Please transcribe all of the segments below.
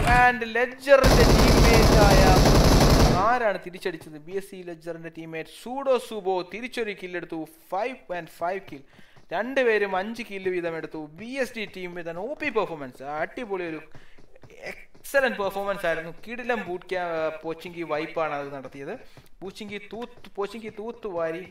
And ലെഡ്ജറിന്റെ teammate ആയ ആരാണ് തിരിച്ചടിച്ചത് ബി എസ് സി ലെഡ്ജറിന്റെ ടീംമേറ്റ് സൂഡോ സുബോ തിരിച്ചൊരു കില്ലെടുത്തു ഫൈവ് ആൻഡ് ഫൈവ് കിൽ രണ്ടുപേരും അഞ്ച് കില്ല് വീതം എടുത്തു B S D team with O P performance അടിപൊളി ഒരു എക്സലന്റ് പെർഫോമൻസ് ആയിരുന്നു കിടിലം ബൂട്ട് ക്യാ പോച്ചിങ്കി വൈപ്പാണ് അത് നടത്തിയത് പൂച്ചിങ്കി തൂത്ത് പോച്ചിങ്കി തൂത്തുവാരി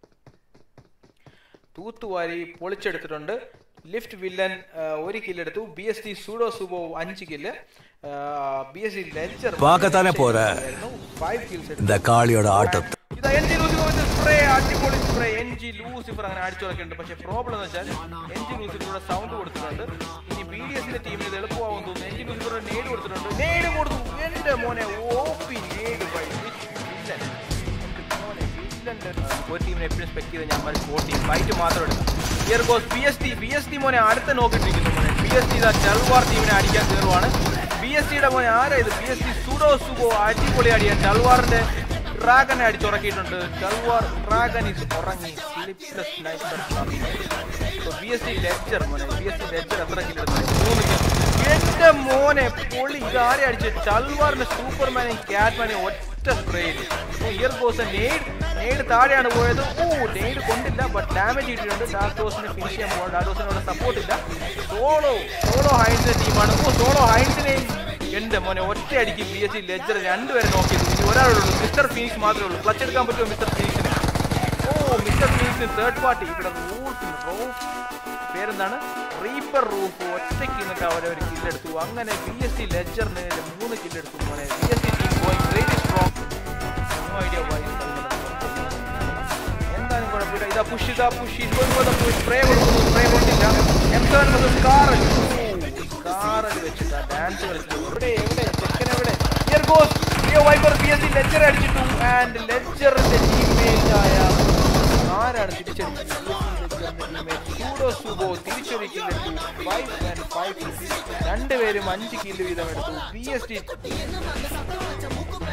തൂത്തുവാരി പൊളിച്ചെടുത്തിട്ടുണ്ട് ലിഫ്റ്റ് വില്ലൻ ഒരു കില്ലെടുത്തു ബി എസ് ടി സൂഡോ സുബോ അഞ്ച് കില്ല് ബി എസ് ടി ലെഞ്ചർ பார்க்கத்தானே போற. ഫൈവ് കിൽസ് இந்த காளியோட ஆட்டத்தை ഇതാ എൻ ജി ലൂസിഫർ സ്പ്രേ അടിപൊളി സ്പ്രേ എൻ ജി ലൂസിഫർ അങ്ങനെ അടിച്ചുറക്കുന്നുണ്ട് പക്ഷെ പ്രോബ്ലം എന്ന് വെച്ചാൽ എൻ ജി ലൂസിഫറുടെ സൗണ്ട് കൊടുത്തിട്ടുണ്ട് ഇനി ബി ഡി എസിന്റെ ടീമിന് ഇത് എളുപ്പമാവും തോന്നുന്നു എൻ ജി ലൂസിഫറുടെ നേട് കൊടുത്തിട്ടുണ്ട് നേട് കൊടുത്തു എന്റെ മോനെ O P nade by villain മോനെ വില്ലന്റെ ഒരു ടീമിനെ എപ്പോഴും സ്പെക്ട് ചെയ്ത് ഞാൻ സ്പോർട്ട് ടീം ഫൈറ്റ് മാത്രം എടുക്കാം here goes B S T B S T മോനെ അടുത്ത നോക്കിട്ടിരിക്കുന്നു മോനെ ബി എസ് ടി ഇതാ ചൽവാർ ടീമിനെ അടിക്കാൻ കയറുവാണ് ബി എസ് ടിയുടെ മോനെ ആരാ ഇത് ബി എസ് ടി സുഡോ സുബോ അടിപൊളി അടിയാൻ ചൽവാറിന്റെ ഡ്രാഗനെ അടിച്ചുറക്കിയിട്ടുണ്ട് ചൽവാർ ഡ്രാഗൻ ഇസ് ഉറങ്ങി sleepless night B S T Ledger മോനെ ബി എസ് ടി ലെഡ്ജർ എത്ര കില്ലെടുത്തു മൂന്ന് kill. എന്റെ മോനെ പൊളി ഇത് ആരെ അടിച്ച് ചൽവാറിന്റെ സൂപ്പർമാനെ ക്യാറ്റ്മാനെ ഒറ്റ spray here goes nade nade താഴെയാണ് പോയത് ഓ നേട് കൊണ്ടില്ല ബട്ട് ഡാമേജ് കിട്ടിയിട്ടുണ്ട് ഡാർഡോസിനെ ഫിനിഷ് ചെയ്യാൻ പോകാൻ ഡാർഡോസിനോട് സപ്പോർട്ട് ഇല്ല സോളോ സോളോ ഹൈൻസിന്റെ ടീമാണ് ഓ സോളോ ഹൈൻസിനെയും എന്റെ മോനെ ഒറ്റ അടിക്ക് ബി എസ് സി ലെജർ രണ്ടുപേരെ നോക്കിയത് ഇനി ഒരാളുള്ളൂ മിസ്റ്റർ ഫീനിക്സ് മാത്രമേ ഉള്ളൂ ക്ലച്ച് എടുക്കാൻ പറ്റുമോ മിസ്റ്റർ ഫീനിക്സിന് ഓ മിസ്റ്റർ ഫീനിക്സിന് തേർഡ് പാർട്ടി ഇവിടെ റൂഫ് റൂഫ് പേരെന്താണ് റീപ്പർ റൂഫ് ഒറ്റയ്ക്ക് നിന്നിട്ട് അവരെ ഒരു കില്ലെടുത്തു അങ്ങനെ ബി എസ് സി ലെജറിന് മൂന്ന് കില്ലെടുത്തു മോനെ ബി എസ് സി ടീം പോയി വെരി സ്ട്രോങ് ഐഡിയ എന്തായാലും കുഴപ്പമില്ല ഇതാ പുഷ് ഇതാ പുഷ് ഇരുപത് സ്പ്രേ കൊടുക്കുന്നു സ്പ്രേ കൊണ്ടില്ല എം സെവൻ മുതൽ കാറൽ കാറൽ വെച്ചിട്ടാ ഡാൻസ് കളിച്ചു എവിടെ എവിടെ ചെക്കൻ എവിടെ here goes Leo Viper B S C Ledger അടിച്ചിട്ടു ആൻഡ് ലെജറിന്റെ ടീംമേറ്റ് ആയ ആരാണ് തിരിച്ചടിച്ചത് സൂഡോ സുബോ തിരിച്ചൊരു കില്ലെടുത്തു ഫൈവ് ആൻഡ് ഫൈവ് രണ്ടുപേരും അഞ്ച് കില്ല് വീതം എടുത്തു ബി എസ് ടി